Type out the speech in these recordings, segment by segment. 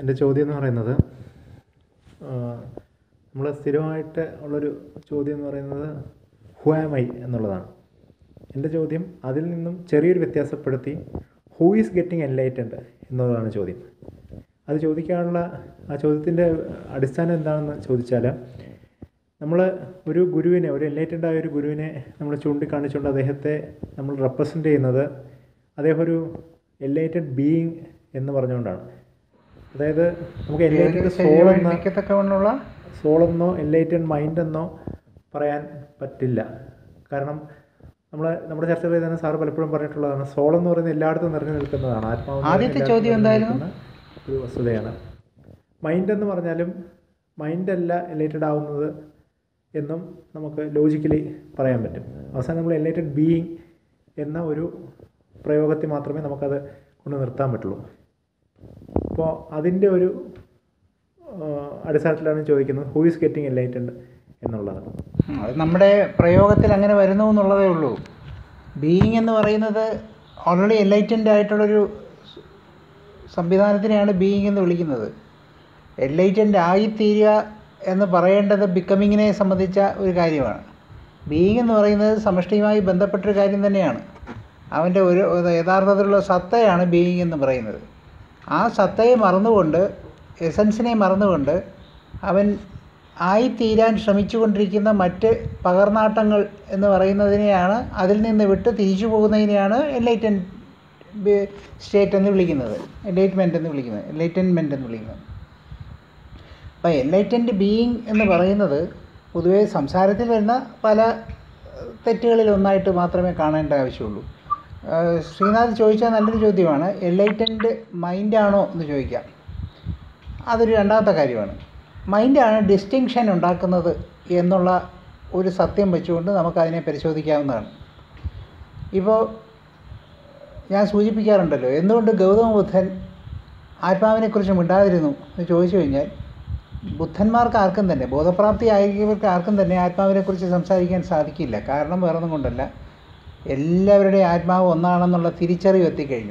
എൻ്റെ ചോദ്യം എന്ന് പറയുന്നത് നമ്മൾ സ്ഥിരമായിട്ട് ഉള്ളൊരു ചോദ്യം എന്ന് പറയുന്നത് ഹു ആം ഐ എന്നുള്ളതാണ് എൻ്റെ ചോദ്യം അതിൽ നിന്നും ചെറിയൊരു വ്യത്യാസപ്പെടുത്തി ഹൂ ഈസ് ഗെറ്റിംഗ് എൻലൈറ്റൻഡ് എന്നുള്ളതാണ് ചോദ്യം അത് ചോദിക്കാനുള്ള ആ ചോദ്യത്തിൻ്റെ അടിസ്ഥാനം എന്താണെന്ന് ചോദിച്ചാൽ നമ്മൾ ഒരു ഗുരുവിനെ ഒരു എൻലൈറ്റഡ് ആയ ഒരു ഗുരുവിനെ നമ്മൾ ചൂണ്ടിക്കാണിച്ചുകൊണ്ട് അദ്ദേഹത്തെ നമ്മൾ റെപ്രസെൻ്റ് ചെയ്യുന്നത് അദ്ദേഹം ഒരു എൻലൈറ്റഡ് ബീയിങ് എന്ന് പറഞ്ഞുകൊണ്ടാണ് അതായത് നമുക്ക് എൻലൈറ്റഡ് സോൾ എന്ന എനിക്കത്തക്കവണ്ണമുള്ള സോളെന്നോ എൻലൈറ്റഡ് മൈൻഡ് എന്നോ പറയാൻ പറ്റില്ല കാരണം നമ്മൾ നമ്മുടെ ചർച്ചകളിൽ തന്നെ സാറ് പലപ്പോഴും പറഞ്ഞിട്ടുള്ളതാണ് സോൾ എന്ന് പറയുന്നത് എല്ലായിടത്തും നിറഞ്ഞു നിൽക്കുന്നതാണ് ആത്മാവ് എന്ന് ആദ്യത്തെ പറയുന്നത് ചോദ്യം എല്ലായിടത്തും എന്തായിരുന്നു? നിറഞ്ഞു നിൽക്കുന്ന ഒരു വസ്തുതയാണ് മൈൻഡ് എന്ന് പറഞ്ഞാലും മൈൻഡ് അല്ല എൻലൈറ്റഡ് ആവുന്നത് എന്നും നമുക്ക് ലോജിക്കലി പറയാൻ പറ്റും അവസാനം നമ്മൾ എൻലൈറ്റഡ് ബീയിങ് എന്ന ഒരു പ്രയോഗത്തിൽ മാത്രമേ നമുക്കത് കൊണ്ട് നിർത്താൻ പറ്റുള്ളൂ അപ്പോൾ അതിൻ്റെ ഒരു ആ, അടിസ്ഥാനത്തിലാണ് ചോദിക്കുന്നത് ഹൂ ഈസ് ഗെറ്റിംഗ് എൻലൈറ്റൻഡ് എന്നുള്ളത് ഉം, അത് നമ്മുടെ പ്രയോഗത്തിൽ അങ്ങനെ വരുന്നു എന്നുള്ളതേ ഉള്ളൂ ബീയിങ് എന്ന് പറയുന്നത് ഓൾറെഡി എൻലൈറ്റൻഡ് ആയിട്ടുള്ളൊരു സ് സംവിധാനത്തിനെയാണ് ബീയിങ് എന്ന് വിളിക്കുന്നത് എൻലൈറ്റൻഡ് ആയിത്തീരുക എന്ന് പറയേണ്ടത് ബിക്കമിങ്ങിനെ സംബന്ധിച്ച ഒരു കാര്യമാണ് ബീയിങ് എന്ന് പറയുന്നത് സമഷ്ടിയുമായി ബന്ധപ്പെട്ടൊരു കാര്യം തന്നെയാണ് അവൻ്റെ ഒരു ഒരു യഥാർത്ഥത്തിലുള്ള സത്തയാണ് ബീയിങ് എന്ന് പറയുന്നത് ആ സത്തയെ മറന്നുകൊണ്ട് എസൻസിനെ മറന്നുകൊണ്ട് അവൻ ആയിത്തീരാൻ ശ്രമിച്ചുകൊണ്ടിരിക്കുന്ന മറ്റ് പകർനാട്ടങ്ങൾ എന്ന് പറയുന്നതിനെയാണ് അതിൽ നിന്ന് വിട്ട് തിരിച്ചു പോകുന്നതിനെയാണ് എൻലൈറ്റൻ സ്റ്റേറ്റ് എന്ന് വിളിക്കുന്നത് എൻലൈറ്റ്മെൻറ്റ് എന്ന് വിളിക്കുന്നത് എൻലൈറ്റൻമെൻറ്റ് എന്ന് വിളിക്കുന്നത് അപ്പോൾ എൻലൈറ്റൻഡ് ബീയിങ് എന്ന് പറയുന്നത് പൊതുവേ സംസാരത്തിൽ വരുന്ന പല ഏഹ്, തെറ്റുകളിൽ ഒന്നായിട്ട് മാത്രമേ കാണേണ്ട ആവശ്യമുള്ളൂ ഏഹ്, ശ്രീനാഥ് ചോദിച്ച നല്ലൊരു ചോദ്യമാണ് എൻലൈറ്റൻഡ് മൈൻഡാണോ എന്ന് ചോദിക്കാം അതൊരു രണ്ടാമത്തെ കാര്യമാണ് മൈൻഡാണ് ഡിസ്റ്റിങ്ഷൻ ഉണ്ടാക്കുന്നത് എന്നുള്ള ഒരു സത്യം വെച്ചുകൊണ്ട് നമുക്കതിനെ പരിശോധിക്കാവുന്നതാണ് ഇപ്പോൾ ഞാൻ സൂചിപ്പിക്കാറുണ്ടല്ലോ എന്തുകൊണ്ട് ഗൗതമ ബുദ്ധൻ ആത്മാവിനെക്കുറിച്ച് മിണ്ടാതിരുന്നു എന്ന് ചോദിച്ചു കഴിഞ്ഞാൽ ബുദ്ധന്മാർക്ക് ആർക്കും തന്നെ ബോധപ്രാപ്തി ആയിരിക്കുന്നവർക്ക് ആർക്കും തന്നെ ആത്മാവിനെക്കുറിച്ച് സംസാരിക്കാൻ സാധിക്കില്ല കാരണം വേറൊന്നും കൊണ്ടല്ല എല്ലാവരുടെയും ആത്മാവ് ഒന്നാണെന്നുള്ള തിരിച്ചറിവ് എത്തിക്കഴിഞ്ഞു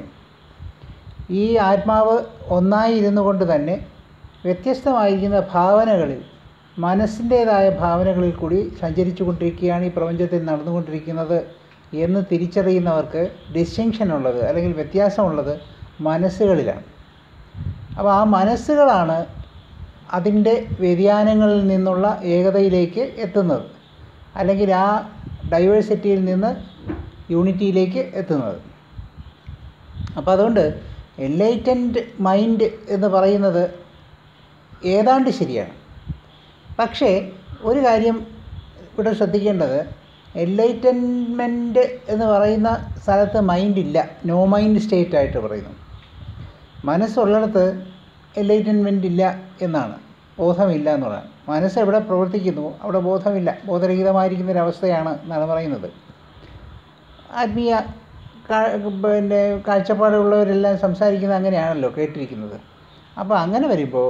ഈ ആത്മാവ് ഒന്നായി ഇരുന്നു കൊണ്ട് തന്നെ വ്യത്യസ്തമായിരിക്കുന്ന ഭാവനകളിൽ മനസ്സിൻ്റേതായ ഭാവനകളിൽ കൂടി സഞ്ചരിച്ചു കൊണ്ടിരിക്കുകയാണ് ഈ പ്രപഞ്ചത്തിൽ നടന്നുകൊണ്ടിരിക്കുന്നത് എന്ന് തിരിച്ചറിയുന്നവർക്ക് ഡിസ്റ്റിങ്ഷൻ ഉള്ളത് അല്ലെങ്കിൽ വ്യത്യാസമുള്ളത് മനസ്സുകളിലാണ് അപ്പോൾ ആ മനസ്സുകളാണ് അതിൻ്റെ വ്യതിയാനങ്ങളിൽ നിന്നുള്ള ഏകതയിലേക്ക് എത്തുന്നത് അല്ലെങ്കിൽ ആ ഡൈവേഴ്സിറ്റിയിൽ നിന്ന് യൂണിറ്റിയിലേക്ക് എത്തുന്നത് അപ്പോൾ അതുകൊണ്ട് എൻലൈറ്റൻഡ് മൈൻഡ് എന്ന് പറയുന്നത് ഏതാണ്ട് ശരിയാണ് പക്ഷേ ഒരു കാര്യം ഇവിടെ ശ്രദ്ധിക്കേണ്ടത് എൻലൈറ്റൻമെൻറ്റ് എന്ന് പറയുന്ന സ്ഥലത്ത് മൈൻഡ് ഇല്ല നോ മൈൻഡ് സ്റ്റേറ്റ് ആയിട്ട് പറയുന്നു മനസ്സുള്ളിടത്ത് എൻലൈറ്റൻമെൻ്റ് ഇല്ല എന്നാണ് ബോധമില്ല എന്നുള്ളതാണ് മനസ്സ് എവിടെ പ്രവർത്തിക്കുന്നു അവിടെ ബോധമില്ല ബോധരഹിതമായിരിക്കുന്ന ഒരു അവസ്ഥയാണ് എന്നാണ് പറയുന്നത് ആത്മീയ കാ- പിന്നെ കാഴ്ചപ്പാടുള്ളവരെല്ലാം സംസാരിക്കുന്നത് അങ്ങനെയാണല്ലോ കേട്ടിരിക്കുന്നത് അപ്പോൾ അങ്ങനെ വരുമ്പോൾ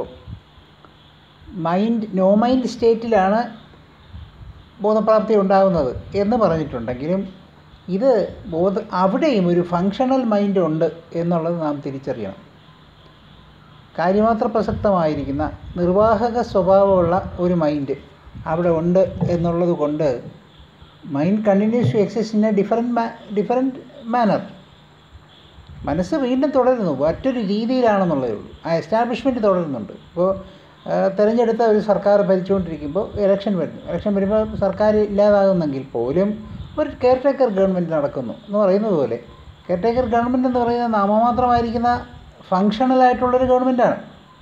മൈൻഡ് നോ മൈൻഡ് സ്റ്റേറ്റിലാണ് ബോധപ്രാപ്തി ഉണ്ടാകുന്നത് എന്ന് പറഞ്ഞിട്ടുണ്ടെങ്കിലും ഇത് ബോധ അവിടെയും ഒരു ഫങ്ഷണൽ മൈൻഡ് ഉണ്ട് എന്നുള്ളത് നാം തിരിച്ചറിയണം കാര്യമാത്ര പ്രസക്തമായിരിക്കുന്ന നിർവാഹക സ്വഭാവമുള്ള ഒരു മൈൻഡ് അവിടെ ഉണ്ട് എന്നുള്ളത് കൊണ്ട് mind continues to exist in a different ma different manner മനസ്സ് വീണ്ടും തുടരുന്നു മറ്റൊരു രീതിയിലാണെന്നുള്ളതേ ഉള്ളൂ ആ എസ്റ്റാബ്ലിഷ്മെൻറ്റ് തുടരുന്നുണ്ട് ഇപ്പോൾ തിരഞ്ഞെടുത്ത ഒരു സർക്കാർ ഭരിച്ചുകൊണ്ടിരിക്കുമ്പോൾ ഇലക്ഷൻ വരുന്നു ഇലക്ഷൻ വരുമ്പോൾ സർക്കാർ ഇല്ലാതാകുന്നെങ്കിൽ പോലും ഒരു കെയർ ടേക്കർ ഗവൺമെൻറ് നടക്കുന്നു എന്ന് പറയുന്നത് പോലെ കെയർ ടേക്കർ ഗവൺമെൻറ് എന്ന് പറയുന്നത് നാമമാത്രമായിരിക്കുന്ന ഫങ്ഷണലായിട്ടുള്ളൊരു ഗവൺമെൻറ്റാണ്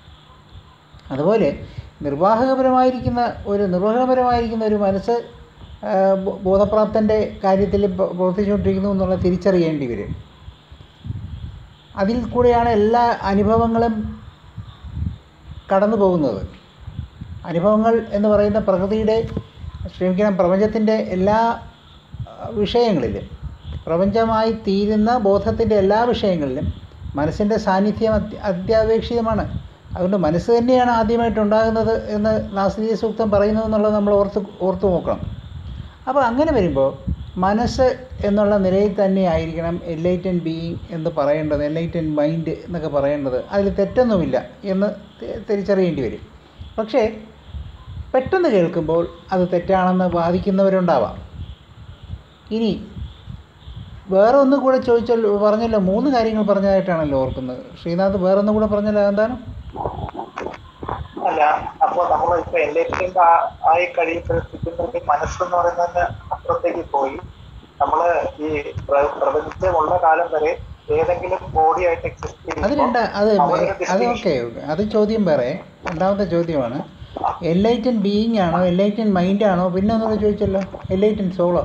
അതുപോലെ നിർവാഹകപരമായിരിക്കുന്ന ഒരു നിർവഹണപരമായിരിക്കുന്ന ഒരു മനസ്സ് ആ, ബോ- ബോധപ്രാപ്തൻ്റെ കാര്യത്തിൽ പ്ര- പ്രവർത്തിച്ചുകൊണ്ടിരിക്കുന്നു എന്നുള്ള തിരിച്ചറിയേണ്ടി വരും അതിൽ കൂടെയാണ് എല്ലാ അനുഭവങ്ങളും കടന്നു പോകുന്നത് അനുഭവങ്ങൾ എന്ന് പറയുന്ന പ്രകൃതിയുടെ ക്ഷമിക്കണം പ്രപഞ്ചത്തിൻ്റെ എല്ലാ ആ, വിഷയങ്ങളിലും പ്രപഞ്ചമായി തീരുന്ന ബോധത്തിൻ്റെ എല്ലാ വിഷയങ്ങളിലും മനസ്സിൻ്റെ സാന്നിധ്യം അത്യ അത്യാപേക്ഷിതമാണ് അതുകൊണ്ട് മനസ്സ് തന്നെയാണ് ആദ്യമായിട്ട് ഉണ്ടാകുന്നത് എന്ന് നാസ്തിക സൂക്തം പറയുന്നു എന്നുള്ളത് നമ്മൾ ഓർത്ത് ഓർത്ത് നോക്കണം അപ്പോൾ അങ്ങനെ വരുമ്പോൾ മനസ്സ് എന്നുള്ള നിലയിൽ തന്നെ ആയിരിക്കണം എൻലൈറ്റൻ ബീയിങ് എന്ന് പറയേണ്ടത് എൻലൈറ്റൻ മൈൻഡ് എന്നൊക്കെ പറയേണ്ടത് അതിൽ തെറ്റൊന്നുമില്ല എന്ന് തി- തിരിച്ചറിയേണ്ടി വരും പക്ഷേ പെട്ടെന്ന് കേൾക്കുമ്പോൾ അത് തെറ്റാണെന്ന് വാദിക്കുന്നവരുണ്ടാവാം ഇനി വേറെ ഒന്നും കൂടെ ചോദിച്ചല്ലോ പറഞ്ഞല്ലോ മൂന്ന് കാര്യങ്ങൾ പറഞ്ഞതായിട്ടാണല്ലോ ഓർക്കുന്നത് ശ്രീനാഥ് വേറെ ഒന്നും കൂടെ പറഞ്ഞല്ലോ എന്താണ് അല്ല അപ്പൊ നമ്മൾ ഇപ്പൊ എൻലൈറ്റ്മെന്റ് ആയി കഴിയുമ്പോഴത്തേക്കും മനസ്സെന്ന് പറയുന്നതിന് അപ്പുറത്തേക്ക് പോയി നമ്മള് ഈ പ്ര- പ്രപഞ്ചമുള്ള കാലം വരെ ഏതെങ്കിലും ബോഡി ആയിട്ട് എക്സിസ്റ്റ് അത് രണ്ട അത് അത് ഓക്കെ അത് ചോദ്യം വേറെ രണ്ടാമത്തെ ചോദ്യമാണ് എൻലൈറ്റൻ ബീയിങ് ആണോ എൻലൈറ്റൻ മൈൻഡ് ആണോ പിന്നെ ഒന്നുകൂടെ ചോദിച്ചല്ലോ എൻലൈറ്റൻ സോളോ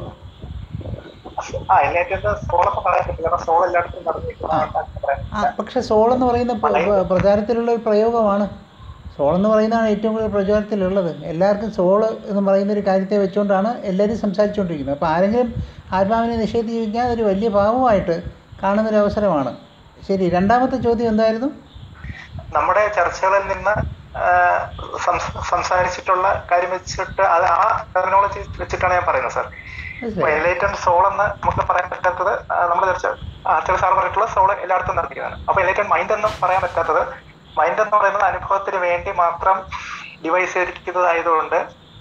ആ എൻലൈറ്റ്മെന്റ് സോളൊക്കെ പറയാൻ പറ്റില്ല കാരണം സോൾ എല്ലായിടത്തും നടന്നിരിക്കുന്നതായിട്ടാണ് പറയാൻ ആ പക്ഷെ സോൾ എന്ന് പറയുന്ന പ്ര- പ്ര- പ്രചാരത്തിലുള്ള ഒരു പ്രയോഗമാണ് സോൾ എന്ന് പറയുന്നതാണ് ഏറ്റവും കൂടുതൽ പ്രചാരത്തിലുള്ളത് എല്ലാവർക്കും സോൾ എന്ന് പറയുന്ന ഒരു കാര്യത്തെ വെച്ചുകൊണ്ടാണ് എല്ലാവരും സംസാരിച്ചുകൊണ്ടിരിക്കുന്നത് അപ്പോൾ ആരെങ്കിലും ആത്മാവിനെ നിഷേധിച്ച് കഴിഞ്ഞാൽ അതൊരു വലിയ പാവമായിട്ട് കാണുന്നൊരു അവസരമാണ് ശരി രണ്ടാമത്തെ ചോദ്യം എന്തായിരുന്നു നമ്മുടെ ചർച്ചകളിൽ നിന്ന് ആ, സംസ- സംസാരിച്ചിട്ടുള്ള കാര്യം വെച്ചിട്ട് അത് ആ ടെർമിനോളജി വെച്ചിട്ടാണ് ഞാൻ പറയുന്നത് സാർ ഇപ്പൊ എൻലൈറ്റൻ സോൾ എന്ന് നമുക്ക് പറയാൻ പറ്റാത്തത് നമ്മൾ ചർച്ച ചില സാർ പറഞ്ഞിട്ടുള്ള സോൾ എല്ലായിടത്തും നടത്തിയതാണ് അപ്പൊ എൻലൈറ്റൻ മൈൻഡ് എന്നും പറയാൻ പറ്റാത്തത് മൈൻഡ് എന്ന് പറയുന്നത് അനുഭവത്തിന് വേണ്ടി മാത്രം ഡിവൈസ് ചെയ്തിരിക്കുന്നതായതുകൊണ്ട്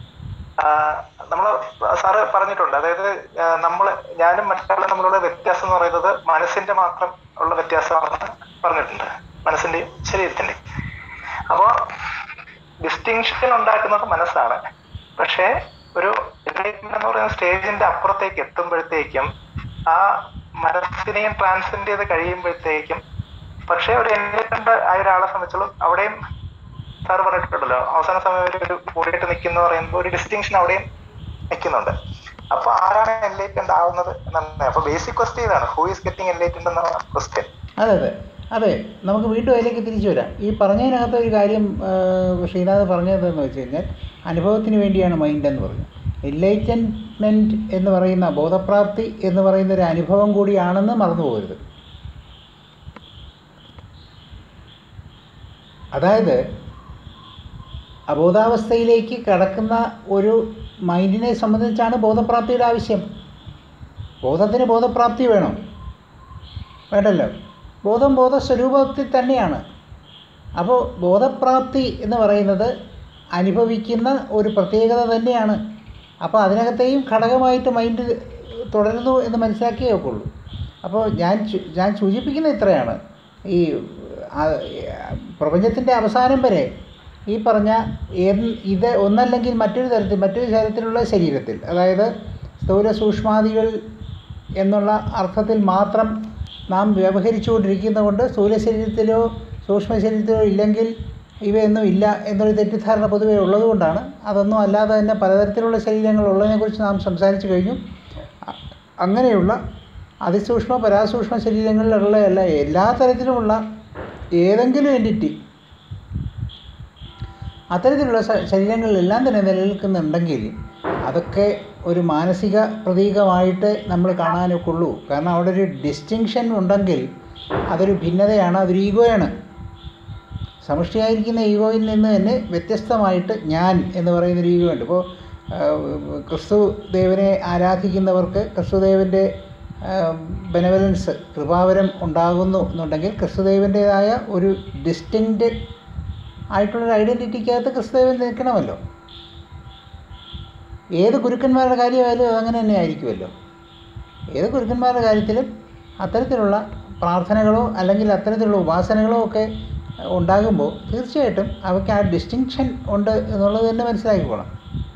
നമ്മൾ സാറ് പറഞ്ഞിട്ടുണ്ട് അതായത് നമ്മൾ ഞാനും മറ്റാളും തമ്മിലുള്ള വ്യത്യാസം എന്ന് പറയുന്നത് മനസ്സിന്റെ മാത്രം ഉള്ള വ്യത്യാസമാണെന്ന് പറഞ്ഞിട്ടുണ്ട് മനസ്സിന്റെയും ശരീരത്തിന്റെയും അപ്പോ ഡിസ്റ്റിങ്ഷൻ ഉണ്ടാക്കുന്നത് മനസ്സാണ് പക്ഷേ ഒരു enlightenment എന്ന് പറയുന്ന സ്റ്റേജിന്റെ അപ്പുറത്തേക്ക് എത്തുമ്പോഴത്തേക്കും ആ മനസ്സിനെയും ട്രാൻസെൻഡ് ചെയ്ത് കഴിയുമ്പോഴത്തേക്കും പക്ഷേ ഒരു എൻലൈറ്റൻഡ് ആയ ഒരാളെ സംബന്ധിച്ചോളം അവിടെയും സാർ പറഞ്ഞിട്ടുണ്ടല്ലോ അവസാന സമയം ഒരു ഒരു കൂടിയിട്ട് നിൽക്കുന്ന പറയുമ്പോൾ ഒരു ഡിസ്റ്റിങ്ഷൻ അവിടെയും നിൽക്കുന്നുണ്ട് അപ്പൊ ആരാണ് എൻലൈറ്റൻഡ് ആവുന്നത് എന്നാണ് അപ്പൊ ബേസിക് ക്വസ്റ്റ്യൻ ഇതാണ് ഹൂ ഈസ് ഗെറ്റിംഗ് എൻലൈറ്റൻഡ് എന്നാണ് ക്വസ്റ്റ്യൻ അതെ അതെ അതെ നമുക്ക് വീണ്ടും അതിലേക്ക് തിരിച്ചു വരാം ഈ പറഞ്ഞതിനകത്ത് ഒരു കാര്യം ആ, ശ്രീനാഥ് പറഞ്ഞതെന്ന് വെച്ച് കഴിഞ്ഞാൽ അനുഭവത്തിന് വേണ്ടിയാണ് മൈൻഡ് എന്ന് പറഞ്ഞു എൻലൈറ്റൻമെൻറ്റ് എന്ന് പറയുന്ന ബോധപ്രാപ്തി എന്ന് പറയുന്ന ഒരു അനുഭവം കൂടിയാണെന്ന് മറന്നു പോകരുത് അതായത് അബോധാവസ്ഥയിലേക്ക് കടക്കുന്ന ഒരു മൈൻഡിനെ സംബന്ധിച്ചാണ് ബോധപ്രാപ്തിയുടെ ആവശ്യം ബോധത്തിന് ബോധപ്രാപ്തി വേണം വേണ്ടല്ലോ ബോധം ബോധസ്വരൂപത്തിൽ തന്നെയാണ് അപ്പോൾ ബോധപ്രാപ്തി എന്ന് പറയുന്നത് അനുഭവിക്കുന്ന ഒരു പ്രത്യേകത തന്നെയാണ് അപ്പോൾ അതിനകത്തെയും ഘടകമായിട്ട് മൈൻഡ് തുടരുന്നു എന്ന് മനസ്സിലാക്കിയേ ഒക്കുള്ളൂ അപ്പോൾ ഞാൻ ചു- ഞാൻ സൂചിപ്പിക്കുന്ന ഇത്രയാണ് ഈ പ്രപഞ്ചത്തിൻ്റെ അവസാനം വരെ ഈ പറഞ്ഞ ഏത് ഇത് ഒന്നല്ലെങ്കിൽ മറ്റൊരു തരത്തിൽ മറ്റൊരു തരത്തിലുള്ള ശരീരത്തിൽ അതായത് സ്ഥൂല സൂക്ഷ്മാദികൾ എന്നുള്ള അർത്ഥത്തിൽ മാത്രം നാം വ്യവഹരിച്ചുകൊണ്ടിരിക്കുന്നത് കൊണ്ട് സ്ഥൂല ശരീരത്തിലോ സൂക്ഷ്മ ശരീരത്തിലോ ഇല്ലെങ്കിൽ ഇവയൊന്നും ഇല്ല എന്നൊരു തെറ്റിദ്ധാരണ പൊതുവെ ഉള്ളതുകൊണ്ടാണ് അതൊന്നും അല്ലാതെ തന്നെ പലതരത്തിലുള്ള ശരീരങ്ങൾ ഉള്ളതിനെക്കുറിച്ച് നാം സംസാരിച്ചു കഴിഞ്ഞു അ- അങ്ങനെയുള്ള അതിസൂക്ഷ്മ പരാസൂക്ഷ്മ ശരീരങ്ങളിലുള്ള എല്ലാ എല്ലാ തരത്തിലുമുള്ള ഏതെങ്കിലും എൻറ്റിറ്റി അത്തരത്തിലുള്ള ശ- ശരീരങ്ങളിലെല്ലാം തന്നെ നിലനിൽക്കുന്നുണ്ടെങ്കിൽ അതൊക്കെ ഒരു മാനസിക പ്രതീകമായിട്ട് നമ്മൾ കാണാനൊക്കുള്ളൂ കാരണം അവിടെ ഒരു ഡിസ്റ്റിങ്ഷൻ ഉണ്ടെങ്കിൽ അതൊരു ഭിന്നതയാണ് അതൊരു ഈഗോയാണ് സമഷ്ടിയായിരിക്കുന്ന ഈഗോയിൽ നിന്ന് തന്നെ വ്യത്യസ്തമായിട്ട് ഞാൻ എന്ന് പറയുന്നൊരു ഈഗോ ഉണ്ട് ഇപ്പോൾ ക്രിസ്തു ദേവനെ ആരാധിക്കുന്നവർക്ക് ക്രിസ്തുദേവൻ്റെ ബെനവലൻസ് കൃപാവരം ഉണ്ടാകുന്നു എന്നുണ്ടെങ്കിൽ ക്രിസ്തുദേവൻ്റേതായ ഒരു ഡിസ്റ്റിങ്ക്റ്റ് ആയിട്ടുള്ളൊരു ഐഡൻറ്റിറ്റിക്കകത്ത് ക്രിസ്തുദേവൻ നിൽക്കണമല്ലോ ഏത് ഗുരുക്കന്മാരുടെ കാര്യമായാലും അതങ്ങനെ തന്നെ ആയിരിക്കുമല്ലോ ഏത് ഗുരുക്കന്മാരുടെ കാര്യത്തിലും അത്തരത്തിലുള്ള പ്രാർത്ഥനകളോ അല്ലെങ്കിൽ അത്തരത്തിലുള്ള ഉപാസനകളോ ഒക്കെ ഉണ്ടാകുമ്പോൾ തീർച്ചയായിട്ടും അവയ്ക്ക് ആ ഡിസ്റ്റിങ്ഷൻ ഉണ്ട് എന്നുള്ളത് തന്നെ മനസ്സിലാക്കിക്കോണം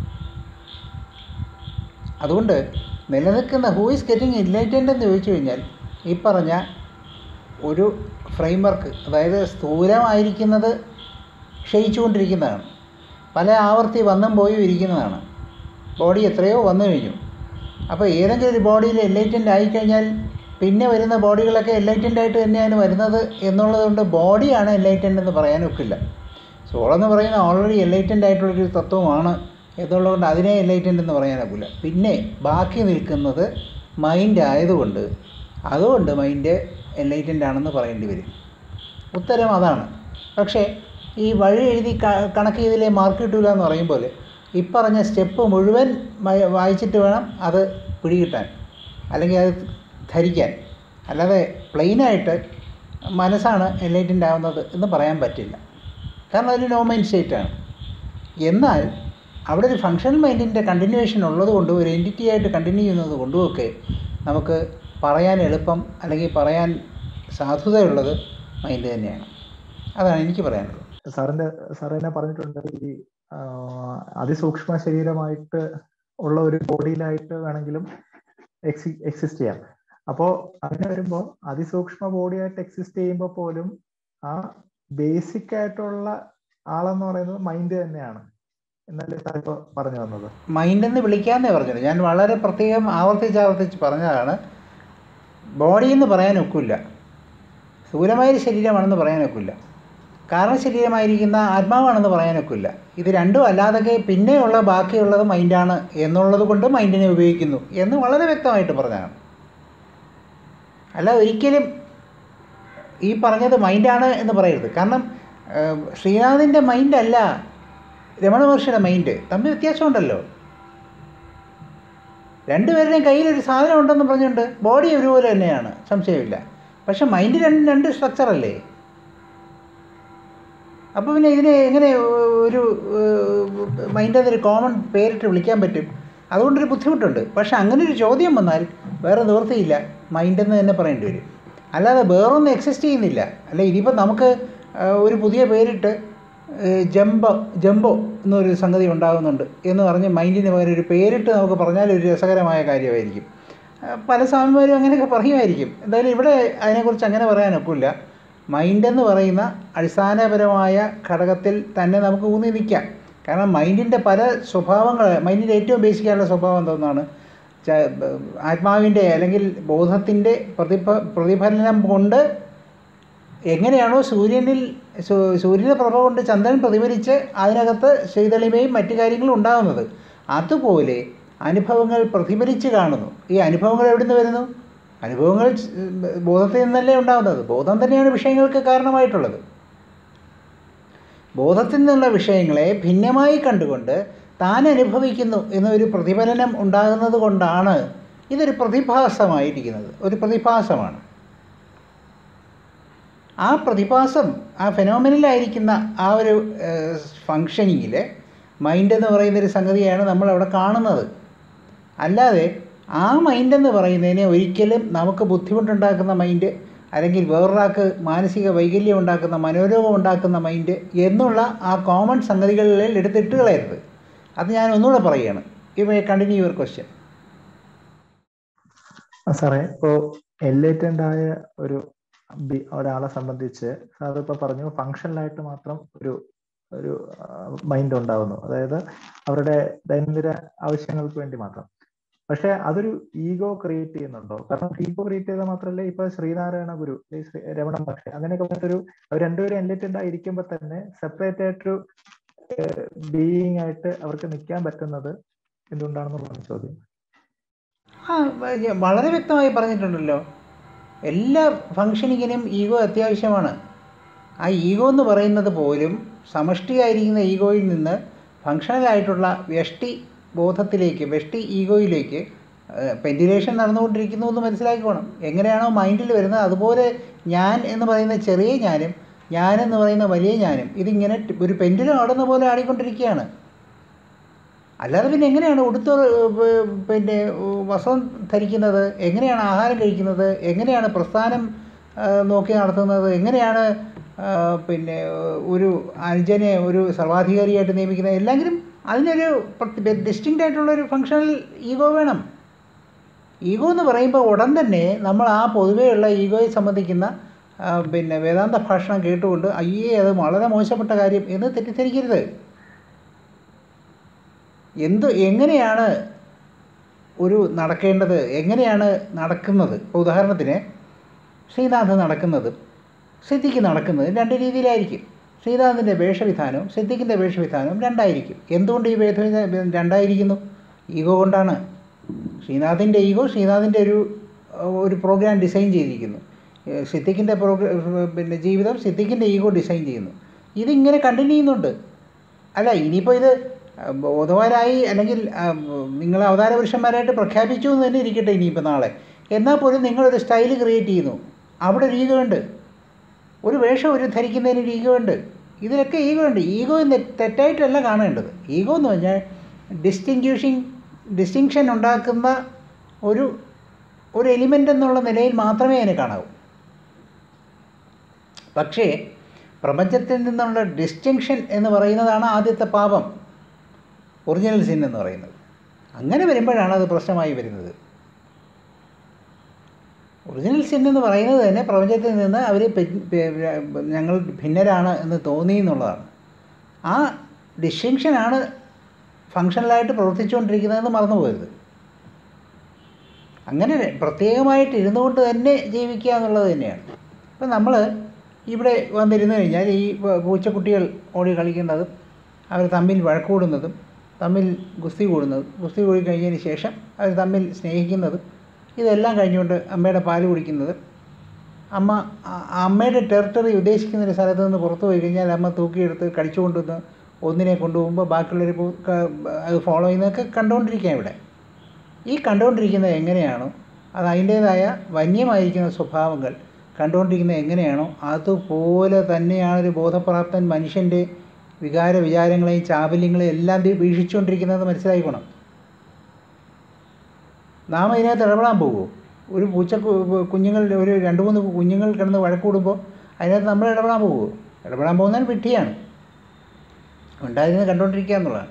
അതുകൊണ്ട് നിലനിൽക്കുന്ന ഹൂ ഈസ് ഗെറ്റിംഗ് ഇൻലൈറ്റൻഡ് എന്ന് ചോദിച്ചു കഴിഞ്ഞാൽ ഈ പറഞ്ഞ ഒരു ഫ്രെയിംവർക്ക് അതായത് സ്ഥൂലമായിരിക്കുന്നത് ക്ഷയിച്ചുകൊണ്ടിരിക്കുന്നതാണ് പല ആവർത്തി വന്നും പോയും ഇരിക്കുന്നതാണ് ബോഡി എത്രയോ വന്നു കഴിഞ്ഞു അപ്പോൾ ഏതെങ്കിലും ഒരു ബോഡിയിൽ എൻലൈറ്റൻ്റ് ആയിക്കഴിഞ്ഞാൽ പിന്നെ വരുന്ന ബോഡികളൊക്കെ എൻലൈറ്റൻ്റ് ആയിട്ട് തന്നെയാണ് വരുന്നത് എന്നുള്ളത് കൊണ്ട് ബോഡിയാണ് എൻലൈറ്റൻ്റ് എന്ന് പറയാനൊക്കില്ല സോളെന്ന് പറയുന്ന ഓൾറെഡി എൻലൈറ്റൻ്റ് ആയിട്ടുള്ളൊരു തത്വമാണ് എന്നുള്ളതുകൊണ്ട് അതിനെ എൻലൈറ്റൻ്റ് എന്ന് പറയാനൊക്കില്ല പിന്നെ ബാക്കി നിൽക്കുന്നത് മൈൻഡ് ആയതുകൊണ്ട് അതുകൊണ്ട് മൈൻഡ് എൻലൈറ്റൻ്റ് ആണെന്ന് പറയേണ്ടി വരും ഉത്തരം അതാണ് പക്ഷേ ഈ വഴി എഴുതി ക- കണക്ക് ചെയ്തില്ലേ മാർക്ക് കിട്ടൂല എന്ന് പറയും പോലെ ഇപ്പറഞ്ഞ സ്റ്റെപ്പ് മുഴുവൻ മ- വായിച്ചിട്ട് വേണം അത് പിടികിട്ടാൻ അല്ലെങ്കിൽ അത് ധരിക്കാൻ അല്ലാതെ പ്ലെയിനായിട്ട് മനസ്സാണ് എൻലൈറ്റൻഡ് ആവുന്നത് എന്ന് പറയാൻ പറ്റില്ല കാരണം അതൊരു നോ മൈൻഡ് സ്റ്റേറ്റാണ് എന്നാൽ അവിടെ ഒരു ഫങ്ഷണൽ മൈൻഡിൻ്റെ കണ്ടിന്യൂവേഷൻ ഉള്ളത് കൊണ്ടും ഒരു എൻറ്റിറ്റി ആയിട്ട് കണ്ടിന്യൂ ചെയ്യുന്നത് കൊണ്ടുമൊക്കെ നമുക്ക് പറയാൻ എളുപ്പം അല്ലെങ്കിൽ പറയാൻ സാധുതയുള്ളത് മൈൻഡ് തന്നെയാണ് അതാണ് എനിക്ക് പറയാനുള്ളത് സാറിന്റെ സാർ തന്നെ പറഞ്ഞിട്ടുണ്ട് ഈ ആ, അതിസൂക്ഷ്മ ശരീരമായിട്ട് ഉള്ള ഒരു ബോഡിയിലായിട്ട് വേണമെങ്കിലും എക്സി എക്സിസ്റ്റ് ചെയ്യാം അപ്പോൾ അങ്ങനെ വരുമ്പോൾ അതിസൂക്ഷ്മ ബോഡിയായിട്ട് എക്സിസ്റ്റ് ചെയ്യുമ്പോൾ പോലും ആ ബേസിക് ആയിട്ടുള്ള ആളെന്ന് പറയുന്നത് മൈൻഡ് തന്നെയാണ് എന്നല്ലേ സാർ ഇപ്പോൾ പറഞ്ഞു വന്നത് മൈൻഡ് എന്ന് വിളിക്കാമെന്നേ പറഞ്ഞത് ഞാൻ വളരെ പ്രത്യേകം ആവർത്തിച്ച് ആവർത്തിച്ച് പറഞ്ഞതാണ് ബോഡി എന്ന് പറയാൻ ഒക്കില്ല സ്ഥൂലമായ ശരീരമാണെന്ന് പറയാൻ ഒക്കില്ല കാരണശരീരമായിരിക്കുന്ന ആത്മാവാണെന്ന് പറയാൻ ഒക്കില്ല ഇത് രണ്ടും അല്ലാതെ പിന്നെയുള്ള ബാക്കിയുള്ളത് മൈൻഡാണ് എന്നുള്ളത് കൊണ്ട് മൈൻഡിനെ ഉപയോഗിക്കുന്നു എന്ന് വളരെ വ്യക്തമായിട്ട് പറഞ്ഞതാണ് അല്ല ഒരിക്കലും ഈ പറഞ്ഞത് മൈൻഡാണ് എന്ന് പറയരുത് കാരണം ഏഹ്, ശ്രീനാഥിൻ്റെ മൈൻഡല്ല രമണ മഹർഷിയുടെ മൈൻഡ് തമ്മിൽ വ്യത്യാസമുണ്ടല്ലോ രണ്ടുപേരുടെയും കയ്യിലൊരു സാധനം ഉണ്ടെന്ന് പറഞ്ഞുകൊണ്ട് ബോഡി ഒരുപോലെ തന്നെയാണ് സംശയമില്ല പക്ഷെ മൈൻഡ് രണ്ട് രണ്ട് സ്ട്രക്ചറല്ലേ അപ്പോൾ പിന്നെ ഇതിനെ എങ്ങനെ ഒരു മൈൻഡ് എന്നൊരു കോമൺ പേരിട്ട് വിളിക്കാൻ പറ്റും അതുകൊണ്ടൊരു ബുദ്ധിമുട്ടുണ്ട് പക്ഷെ അങ്ങനെ ഒരു ചോദ്യം വന്നാൽ വേറെ നിവൃത്തിയില്ല മൈൻഡ് എന്ന് തന്നെ പറയേണ്ടി വരും അല്ലാതെ വേറൊന്നും എക്സിസ്റ്റ് ചെയ്യുന്നില്ല അല്ല ഇതിപ്പോൾ നമുക്ക് ആ, ഒരു പുതിയ പേരിട്ട് ഏഹ്, ജംബോ ജംബോ എന്നൊരു സംഗതി ഉണ്ടാകുന്നുണ്ട് എന്ന് പറഞ്ഞ് മൈൻഡിന് പകരം ഒരു പേരിട്ട് നമുക്ക് പറഞ്ഞാൽ ഒരു രസകരമായ കാര്യമായിരിക്കും ആ, പല സ്വാമിമാരും അങ്ങനെയൊക്കെ പറയുമായിരിക്കും എന്തായാലും ഇവിടെ അതിനെക്കുറിച്ച് അങ്ങനെ പറയാനൊക്കില്ല മൈൻഡ് എന്ന് പറയുന്ന അടിസ്ഥാനപരമായ ഘടകത്തിൽ തന്നെ നമുക്ക് ഊന്നി നിൽക്കാം കാരണം മൈൻഡിൻ്റെ പല സ്വഭാവങ്ങൾ മൈൻഡിൻ്റെ ഏറ്റവും ബേസിക്കായുള്ള സ്വഭാവം എന്തോന്നാണ് ച- ആത്മാവിൻ്റെ അല്ലെങ്കിൽ ബോധത്തിൻ്റെ പ്രതിഭ പ്രതിഫലനം കൊണ്ട് എങ്ങനെയാണോ സൂര്യനിൽ സൂ- സൂര്യൻ്റെ പ്രഭ കൊണ്ട് ചന്ദ്രൻ പ്രതിഫലിച്ച് അതിനകത്ത് ശീതളിമയും മറ്റു കാര്യങ്ങളും ഉണ്ടാകുന്നത് അതുപോലെ അനുഭവങ്ങൾ പ്രതിഫലിച്ച് കാണുന്നു ഈ അനുഭവങ്ങൾ എവിടെ നിന്ന് വരുന്നു അനുഭവങ്ങൾ സ്- ബോധത്തിൽ നിന്നല്ലേ ഉണ്ടാകുന്നത് ബോധം തന്നെയാണ് വിഷയങ്ങൾക്ക് കാരണമായിട്ടുള്ളത് ബോധത്തിൽ നിന്നുള്ള വിഷയങ്ങളെ ഭിന്നമായി കണ്ടുകൊണ്ട് താൻ അനുഭവിക്കുന്നു എന്നൊരു പ്രതിഫലനം ഉണ്ടാകുന്നത് കൊണ്ടാണ് ഇതൊരു പ്രതിഭാസമായിരിക്കുന്നത് ഒരു പ്രതിഭാസമാണ് ആ പ്രതിഭാസം ആ ഫെനോമിനലായിരിക്കുന്ന ആ ഒരു ഫങ്ഷനിങ്ങിൽ മൈൻഡ് എന്ന് പറയുന്ന ഒരു സംഗതിയാണ് നമ്മൾ അവിടെ കാണുന്നത് അല്ലാതെ ആ മൈൻഡ് എന്ന് പറയുന്നതിനെ ഒരിക്കലും നമുക്ക് ബുദ്ധിമുട്ടുണ്ടാക്കുന്ന മൈൻഡ് അല്ലെങ്കിൽ വേറൊരാൾക്ക് മാനസിക വൈകല്യം ഉണ്ടാക്കുന്ന മനോരോഗം ഉണ്ടാക്കുന്ന മൈൻഡ് എന്നുള്ള ആ കോമൺ സംഗതികളിൽ എടുത്തിട്ട് കളയരുത് അത് ഞാൻ ഒന്നുകൂടെ പറയുകയാണ് ഇവ കണ്ടിന്യൂ യുവർ ക്വസ്റ്റ്യൻ ആ സാറേ ഇപ്പോൾ എൻലൈറ്റൻഡ് ആയ ഒരു ബി- ഒരാളെ സംബന്ധിച്ച് സാർ ഇപ്പൊ പറഞ്ഞു ഫങ്ഷണലായിട്ട് മാത്രം ഒരു ഒരു മൈൻഡ് ഉണ്ടാവുന്നു അതായത് അവരുടെ ദൈനംദിന ആവശ്യങ്ങൾക്ക് വേണ്ടി മാത്രം പക്ഷെ അതൊരു ഈഗോ ക്രിയേറ്റ് ചെയ്യുന്നുണ്ടോ കാരണം ഈഗോ ക്രിയേറ്റ് ചെയ്താൽ മാത്രമല്ല ഇപ്പൊ ശ്രീനാരായണ ഗുരു ഈ ശ്രീ- രമണ മഹർഷി അങ്ങനെയൊക്കെ പറഞ്ഞിട്ടൊരു അവർ രണ്ടുപേരും എൻലൈറ്റൻഡ് ആയിരിക്കുമ്പോൾ തന്നെ സെപ്പറേറ്റ് ആയിട്ടൊരു ബീയിങ് ആയിട്ട് അവർക്ക് നിൽക്കാൻ പറ്റുന്നത് എന്തുകൊണ്ടാണെന്നുള്ളതാണ് ചോദ്യം ആ വ- വളരെ വ്യക്തമായി പറഞ്ഞിട്ടുണ്ടല്ലോ എല്ലാ ഫങ്ഷനിങ്ങിനും ഈഗോ അത്യാവശ്യമാണ് ആ ഈഗോ എന്ന് പറയുന്നത് പോലും സമഷ്ടിയായിരിക്കുന്ന ഈഗോയിൽ നിന്ന് ഫങ്ഷണലായിട്ടുള്ള വ്യഷ്ടി ബോധത്തിലേക്ക് വ്യഷ്ടി ഈഗോയിലേക്ക് പെൻഡിലേഷൻ നടന്നുകൊണ്ടിരിക്കുന്നു എന്ന് മനസ്സിലാക്കിക്കോണം എങ്ങനെയാണോ മൈൻഡിൽ വരുന്നത് അതുപോലെ ഞാൻ എന്ന് പറയുന്ന ചെറിയ ഞാനും ഞാൻ എന്ന് പറയുന്ന വലിയ ഞാനും ഇതിങ്ങനെ ട്- ഒരു പെൻഡിലും ആടുന്ന പോലെ ആടിക്കൊണ്ടിരിക്കുകയാണ് അല്ലാതെ പിന്നെ എങ്ങനെയാണ് ഉടുത്ത ഏർ, പിന്നെ ഏർ, വസ്ത്രം ധരിക്കുന്നത് എങ്ങനെയാണ് ആഹാരം കഴിക്കുന്നത് എങ്ങനെയാണ് പ്രസ്ഥാനം ആ, നോക്കി നടത്തുന്നത് എങ്ങനെയാണ് ആ, പിന്നെ ഏർ, ഒരു അനുജനെ ഒരു സർവാധികാരിയായിട്ട് നിയമിക്കുന്നത് എല്ലാത്തിനും അതിനൊരു ഡിസ്റ്റിങ്റ്റ് ആയിട്ടുള്ള ഒരു ഫങ്ഷണൽ ഈഗോ വേണം ഈഗോ എന്ന് പറയുമ്പോൾ ഉടൻ തന്നെ നമ്മൾ ആ പൊതുവെയുള്ള ഈഗോയെ സംബന്ധിക്കുന്ന ആ, പിന്നെ വേദാന്ത ഭാഷണം കേട്ടുകൊണ്ട് അയ്യേ അത് വളരെ മോശപ്പെട്ട കാര്യം എന്ന് തെറ്റിദ്ധരിക്കരുത് എന്ത് എങ്ങനെയാണ് ഒരു നടക്കേണ്ടത് എങ്ങനെയാണ് നടക്കുന്നത് ഇപ്പോൾ ഉദാഹരണത്തിന് ശ്രീനാഥ് നടക്കുന്നതും സിദ്ധിക്ക് നടക്കുന്നതും രണ്ട് രീതിയിലായിരിക്കും ശ്രീനാഥിൻ്റെ വേഷവിധാനവും സിദ്ധിക്കിൻ്റെ വേഷവിധാനവും രണ്ടായിരിക്കും എന്തുകൊണ്ട് ഈ വേഷവിധാനം രണ്ടായിരിക്കുന്നു ഈഗോ കൊണ്ടാണ് ശ്രീനാഥിൻ്റെ ഈഗോ ശ്രീനാഥിൻ്റെ ഒരു ഒരു പ്രോഗ്രാം ഡിസൈൻ ചെയ്തിരിക്കുന്നു ഏഹ് സിദ്ദിഖിൻ്റെ പ്രോഗ്ര പിന്നെ ജീവിതം സിദ്ദിഖിൻ്റെ ഈഗോ ഡിസൈൻ ചെയ്യുന്നു ഇതിങ്ങനെ കണ്ടിന്യൂ ചെയ്യുന്നുണ്ട് അല്ല ഇനിയിപ്പോൾ ഇത് ആ, ബോധവാനായി അല്ലെങ്കിൽ ആ, നിങ്ങൾ അവതാര പുരുഷന്മാരായിട്ട് പ്രഖ്യാപിച്ചു എന്ന് തന്നെ ഇരിക്കട്ടെ ഇനിയിപ്പോൾ നാളെ എന്നാൽ പോലും നിങ്ങളൊരു സ്റ്റൈൽ ക്രിയേറ്റ് ചെയ്യുന്നു അവിടെ ഒരു ഈഗോ ഉണ്ട് ഒരു വേഷം ഒരു ധരിക്കുന്നതിന് ഒരു ഈഗോ ഉണ്ട് ഇതിലൊക്കെ ഈഗോ ഉണ്ട് ഈഗോ തെറ്റായിട്ടല്ല കാണേണ്ടത് ഈഗോ എന്ന് പറഞ്ഞാൽ ഡിസ്റ്റിങ്ക്യൂഷിങ് ഡിസ്റ്റിങ്ഷൻ ഉണ്ടാക്കുന്ന ഒരു ഒരു എലിമെൻ്റ് എന്നുള്ള നിലയിൽ മാത്രമേ അതിനെ കാണാവൂ പക്ഷേ പ്രപഞ്ചത്തിൽ നിന്നുള്ള ഡിസ്റ്റിങ്ഷൻ എന്ന് പറയുന്നതാണ് ആദ്യത്തെ പാപം ഒറിജിനൽ സിൻ എന്ന് പറയുന്നത് അങ്ങനെ വരുമ്പോഴാണ് അത് പ്രശ്നമായി വരുന്നത് ഒറിജിനൽ സിൻ എന്ന് പറയുന്നത് തന്നെ പ്രപഞ്ചത്തിൽ നിന്ന് അവർ ഞങ്ങൾ ഭിന്നരാണ് എന്ന് തോന്നി എന്നുള്ളതാണ് ആ ഡിസ്റ്റിങ്ഷനാണ് ഫങ്ഷണലായിട്ട് പ്രവർത്തിച്ചുകൊണ്ടിരിക്കുന്നതെന്ന് മറന്നു പോകരുത് അങ്ങനെ പ്രത്യേകമായിട്ട് ഇരുന്നുകൊണ്ട് തന്നെ ജീവിക്കുക എന്നുള്ളത് തന്നെയാണ് ഇപ്പം നമ്മൾ ഇവിടെ വന്നിരുന്നു കഴിഞ്ഞാൽ ഈ പ- പൂച്ചക്കുട്ടികൾ ഓടി കളിക്കുന്നതും അവർ തമ്മിൽ വഴക്കൂടുന്നതും തമ്മിൽ ഗുസ്തി കൂടുന്നതും ഗുസ്തി കൂടി കഴിഞ്ഞതിന് ശേഷം അവർ തമ്മിൽ സ്നേഹിക്കുന്നതും ഇതെല്ലാം കഴിഞ്ഞുകൊണ്ട് അമ്മയുടെ പാല് കുടിക്കുന്നതും അമ്മ ആ- ആ അമ്മയുടെ ടെറിട്ടറി ഉദ്ദേശിക്കുന്ന ഒരു സ്ഥലത്ത് നിന്ന് പുറത്തു പോയി കഴിഞ്ഞാൽ അമ്മ തൂക്കിയെടുത്ത് കടിച്ചു കൊണ്ടുവന്ന് ഒന്നിനെ കൊണ്ടുപോകുമ്പോൾ ബാക്കിയുള്ളവർ പോ- ക- അത് ഫോളോ ചെയ്യുന്നതൊക്കെ കണ്ടുകൊണ്ടിരിക്കുക ഇവിടെ ഈ കണ്ടുകൊണ്ടിരിക്കുന്നത് എങ്ങനെയാണോ അത് അതിൻ്റേതായ വന്യമായിരിക്കുന്ന സ്വഭാവങ്ങൾ കണ്ടുകൊണ്ടിരിക്കുന്നത് എങ്ങനെയാണോ അതുപോലെ തന്നെയാണ് ഒരു ബോധപ്രാപ്തൻ മനുഷ്യൻ്റെ വികാര വിചാരങ്ങളെയും ചാബല്യങ്ങളെയും എല്ലാം ദി- വീക്ഷിച്ചുകൊണ്ടിരിക്കുന്നത് മനസ്സിലായിക്കണം നാം ഇതിനകത്ത് ഇടപെടാൻ പോകുമോ ഒരു പൂച്ച കു- കുഞ്ഞുങ്ങൾ ഒരു രണ്ട് മൂന്ന് കുഞ്ഞുങ്ങൾ കിടന്ന് വഴക്കൂടുമ്പോൾ അതിനകത്ത് നമ്മൾ ഇടപെടാൻ പോകുമോ ഇടപെടാൻ പോകുന്നതിന് വിട്ടിയാണ് ഉണ്ടായിരുന്നത് കണ്ടുകൊണ്ടിരിക്കുക എന്നുള്ളതാണ്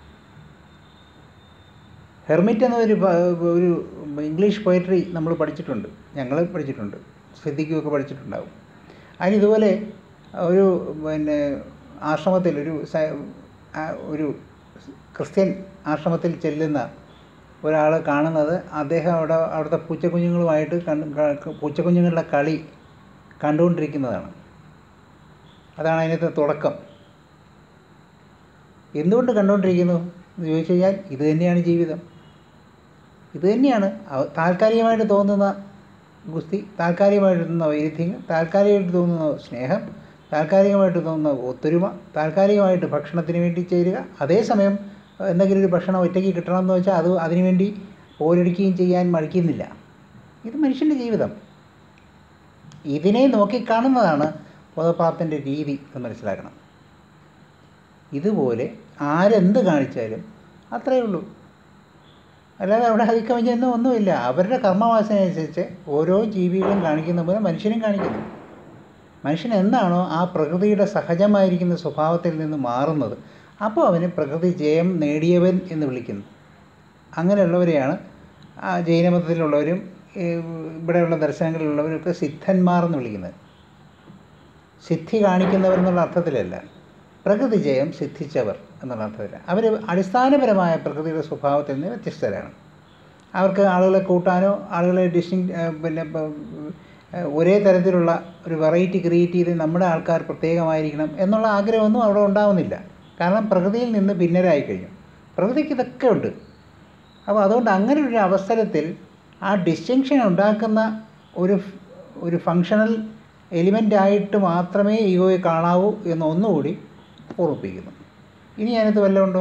ഹെർമിറ്റ് എന്ന ഒരു പ- ഒരു ഇംഗ്ലീഷ് പോയട്രി നമ്മൾ പഠിച്ചിട്ടുണ്ട് ഞങ്ങൾ പഠിച്ചിട്ടുണ്ട് ശ്രദ്ധിക്കുകയൊക്കെ പഠിച്ചിട്ടുണ്ടാവും അതിന് ഇതുപോലെ ഒരു പിന്നെ ആശ്രമത്തിൽ ഒരു സ- ആ ഒരു ക്രിസ്ത്യൻ ആശ്രമത്തിൽ ചെല്ലുന്ന ഒരാൾ കാണുന്നത് അദ്ദേഹം അവിടെ അവിടുത്തെ പൂച്ചക്കുഞ്ഞുങ്ങളുമായിട്ട് കണ്ട് ക- പൂച്ചക്കുഞ്ഞുങ്ങളുടെ കളി കണ്ടുകൊണ്ടിരിക്കുന്നതാണ് അതാണ് അതിനകത്തെ തുടക്കം എന്തുകൊണ്ട് കണ്ടുകൊണ്ടിരിക്കുന്നു എന്ന് ചോദിച്ചു കഴിഞ്ഞാൽ ഇത് തന്നെയാണ് ജീവിതം ഇത് തന്നെയാണ് അവ- താൽക്കാലികമായിട്ട് തോന്നുന്ന ഗുസ്തി താൽക്കാലികമായിട്ട് തോന്നുന്ന വൈരുദ്ധ്യങ്ങൾ താൽക്കാലികമായിട്ട് തോന്നുന്ന സ്നേഹം താൽക്കാലികമായിട്ട് തോന്നുന്ന ഒത്തൊരുമ താൽക്കാലികമായിട്ട് ഭക്ഷണത്തിന് വേണ്ടി ചേരുക അതേസമയം എന്തെങ്കിലും ഒരു ഭക്ഷണം ഒറ്റയ്ക്ക് കിട്ടണമെന്ന് വെച്ചാൽ അത് അതിനുവേണ്ടി പോരടിക്കുകയും ചെയ്യാൻ മടിക്കുന്നില്ല ഇത് മനുഷ്യൻ്റെ ജീവിതം ഇതിനെ നോക്കിക്കാണുന്നതാണ് ബോധപ്രാപ്തൻ്റെ രീതി എന്ന് മനസ്സിലാക്കണം ഇതുപോലെ ആരെന്ത് കാണിച്ചാലും അത്രയേ ഉള്ളൂ അല്ലാതെ അവിടെ അതിക്കവിഞ്ഞൊന്നും ഒന്നുമില്ല അവരുടെ കർമ്മവാസന അനുസരിച്ച് ഓരോ ജീവികളും കാണിക്കുന്ന പോലെ മനുഷ്യനും കാണിക്കുന്നു മനുഷ്യൻ എന്താണോ ആ പ്രകൃതിയുടെ സഹജമായിരിക്കുന്ന സ്വഭാവത്തിൽ നിന്ന് മാറുന്നത് അപ്പോൾ അവന് പ്രകൃതി ജയം നേടിയവൻ എന്ന് വിളിക്കുന്നു അങ്ങനെയുള്ളവരെയാണ് ആ ജൈനമതത്തിലുള്ളവരും ഈ ഇവിടെയുള്ള ദർശനങ്ങളിലുള്ളവരൊക്കെ സിദ്ധന്മാർ എന്ന് വിളിക്കുന്നത് സിദ്ധി കാണിക്കുന്നവർ എന്നുള്ള അർത്ഥത്തിലല്ല പ്രകൃതി ജയം സിദ്ധിച്ചവർ എന്നുള്ള അർത്ഥത്തില്ല അവർ അടിസ്ഥാനപരമായ പ്രകൃതിയുടെ സ്വഭാവത്തിൽ നിന്ന് വ്യത്യസ്തരാണ് അവർക്ക് ആളുകളെ കൂട്ടാനോ ആളുകളെ ഡിസ്റ്റിങ് പിന്നെ ഇപ്പം, ഏഹ്, ഒരേ തരത്തിലുള്ള ഒരു വെറൈറ്റി ക്രിയേറ്റ് ചെയ്ത് നമ്മുടെ ആൾക്കാർ പ്രത്യേകമായിരിക്കണം എന്നുള്ള ആഗ്രഹമൊന്നും അവിടെ ഉണ്ടാവുന്നില്ല കാരണം പ്രകൃതിയിൽ നിന്ന് ഭിന്നരായി കഴിഞ്ഞു പ്രകൃതിക്ക് ഇതൊക്കെ ഉണ്ട് അപ്പോൾ അതുകൊണ്ട് അങ്ങനെ ഒരു അവസരത്തിൽ ആ ഡിസ്റ്റിങ്ഷൻ ഉണ്ടാക്കുന്ന ഒരു ഫ്- ഒരു ഫങ്ഷണൽ എലിമെൻ്റ് ആയിട്ട് മാത്രമേ ഈഗോയെ കാണാവൂ എന്ന് ഒന്നുകൂടി ഓർമ്മിപ്പിക്കുന്നു ഇനി അതിനകത്ത് വല്ലതും ഉണ്ടോ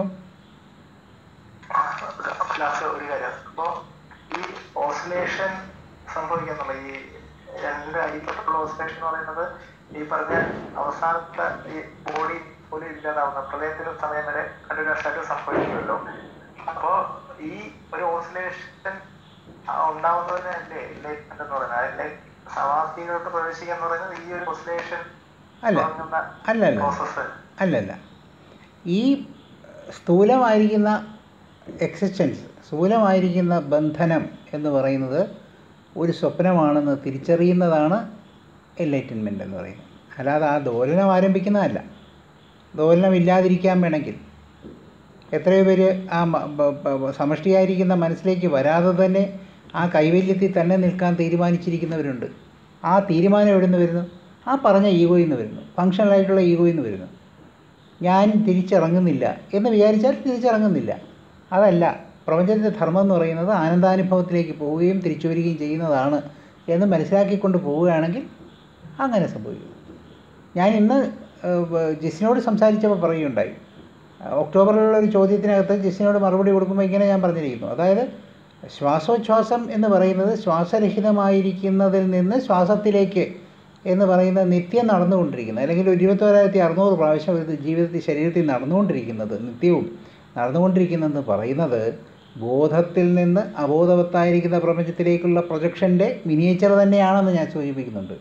ലാസ്റ്റ് ഒരു കാര്യം അപ്പോ ഈ ഓസിലേഷൻ സംഭവിക്കുന്നുള്ള ഈ രണ്ട് അടിയിലുള്ള ഓസിലേഷൻ എന്ന് പറയുന്നത് ഈ പറഞ്ഞ അവസാനത്തെ ഈ ബോഡി പോലും ഇല്ലാതാവുന്ന പ്രളയത്തിന് സമയം വരെ കണ്ടിന്യൂസ് ആയിട്ട് സംഭവിക്കുമല്ലോ അപ്പോ ഈ ഒരു ഓസിലേഷൻ ഉണ്ടാവുന്നതിന് അല്ലേ എൻലൈറ്റ്മെന്റ് എന്ന് പറയുന്നത് അതിലെ സമാധിയിലോട്ട് പ്രവേശിക്കുക എന്ന് പറയുന്നത് ഈ ഒരു ഓസിലേഷൻ അല്ല അല്ല അല്ല പ്രോസസ്സ് അല്ലല്ല ഈ സ്ഥൂലമായിരിക്കുന്ന എക്സിസ്റ്റൻസ് സ്ഥൂലമായിരിക്കുന്ന ബന്ധനം എന്ന് പറയുന്നത് ഒരു സ്വപ്നമാണെന്ന് തിരിച്ചറിയുന്നതാണ് എൻലൈറ്റൻമെൻ്റ് എന്ന് പറയുന്നത് അല്ലാതെ ആ ദോലനം ആരംഭിക്കുന്നതല്ല ദോലനം ഇല്ലാതിരിക്കാൻ വേണമെങ്കിൽ എത്രയോ പേര് ആ മ- ബ- ബ- സമഷ്ടിയായിരിക്കുന്ന മനസ്സിലേക്ക് വരാതെ തന്നെ ആ കൈവല്യത്തിൽ തന്നെ നിൽക്കാൻ തീരുമാനിച്ചിരിക്കുന്നവരുണ്ട് ആ തീരുമാനം എവിടെ നിന്ന് വരുന്നു ആ പറഞ്ഞ ഈഗോയിൽ നിന്ന് വരുന്നു ഫങ്ഷണലായിട്ടുള്ള ഈഗോയിൽ നിന്ന് വരുന്നു ഞാൻ തിരിച്ചിറങ്ങുന്നില്ല എന്ന് വിചാരിച്ചാൽ തിരിച്ചിറങ്ങുന്നില്ല അതല്ല പ്രപഞ്ചത്തിൻ്റെ ധർമ്മം എന്ന് പറയുന്നത് ആനന്ദാനുഭവത്തിലേക്ക് പോവുകയും തിരിച്ചു വരികയും ചെയ്യുന്നതാണ് എന്ന് മനസ്സിലാക്കിക്കൊണ്ട് പോവുകയാണെങ്കിൽ അങ്ങനെ സംഭവിക്കും ഞാൻ ഇന്ന് ഏഹ്, ജിസിനോട് സംസാരിച്ചപ്പോൾ പറയുകയുണ്ടായി ഒക്ടോബറിലുള്ള ഒരു ചോദ്യത്തിനകത്ത് ജിസിനോട് മറുപടി കൊടുക്കുമ്പോൾ ഇങ്ങനെ ഞാൻ പറഞ്ഞിരിക്കുന്നു അതായത് ശ്വാസോച്ഛ്വാസം എന്ന് പറയുന്നത് ശ്വാസരഹിതമായിരിക്കുന്നതിൽ നിന്ന് ശ്വാസത്തിലേക്ക് എന്ന് പറയുന്നത് നിത്യം നടന്നുകൊണ്ടിരിക്കുന്നത് അല്ലെങ്കിൽ ഒരു ഇരുപത്തോരായിരത്തി അറുന്നൂറ് പ്രാവശ്യം ഒരു ജീവിതത്തിൽ ശരീരത്തിൽ നടന്നുകൊണ്ടിരിക്കുന്നത് നിത്യവും നടന്നുകൊണ്ടിരിക്കുന്നതെന്ന് പറയുന്നത് ബോധത്തിൽ നിന്ന് അബോധവത്തായിരിക്കുന്ന പ്രപഞ്ചത്തിലേക്കുള്ള പ്രൊജക്ഷൻ്റെ മിനിയേച്ചർ തന്നെയാണെന്ന് ഞാൻ സൂചിപ്പിക്കുന്നുണ്ട്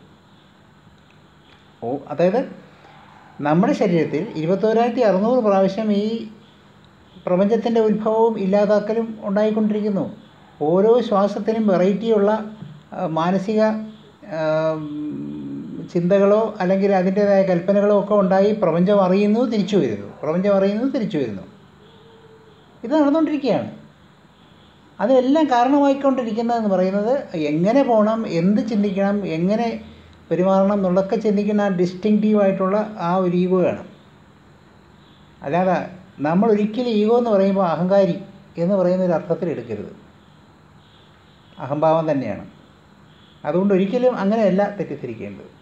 ഓ അതായത് നമ്മുടെ ശരീരത്തിൽ ഇരുപത്തോരായിരത്തി അറുന്നൂറ് പ്രാവശ്യം ഈ പ്രപഞ്ചത്തിൻ്റെ ഉത്ഭവവും ഇല്ലാതാക്കലും ഉണ്ടായിക്കൊണ്ടിരിക്കുന്നു ഓരോ ശ്വാസത്തിനും വെറൈറ്റിയുള്ള ആ, മാനസിക ആ, ചിന്തകളോ അല്ലെങ്കിൽ അതിൻ്റേതായ കൽപ്പനകളോ ഒക്കെ ഉണ്ടായി പ്രപഞ്ചം അറിയുന്നു തിരിച്ചു വരുന്നു പ്രപഞ്ചം അറിയുന്നു തിരിച്ചു വരുന്നു ഇത് നടന്നുകൊണ്ടിരിക്കുകയാണ് അതിനെല്ലാം കാരണമായിക്കൊണ്ടിരിക്കുന്നതെന്ന് പറയുന്നത് എങ്ങനെ പോകണം എന്ത് ചിന്തിക്കണം എങ്ങനെ പെരുമാറണം എന്നുള്ളതൊക്കെ ചിന്തിക്കുന്ന ആ ഡിസ്റ്റിങ്റ്റീവ് ആയിട്ടുള്ള ആ ഒരു ഈഗോയാണ് അല്ലാതെ നമ്മൾ ഒരിക്കലും ഈഗോ എന്ന് പറയുമ്പോൾ അഹങ്കാരി എന്ന് പറയുന്ന ഒരു അർത്ഥത്തിൽ എടുക്കരുത് അഹംഭാവം തന്നെയാണ് അതുകൊണ്ട് ഒരിക്കലും അങ്ങനെയല്ല തെറ്റിദ്ധരിക്കേണ്ടത്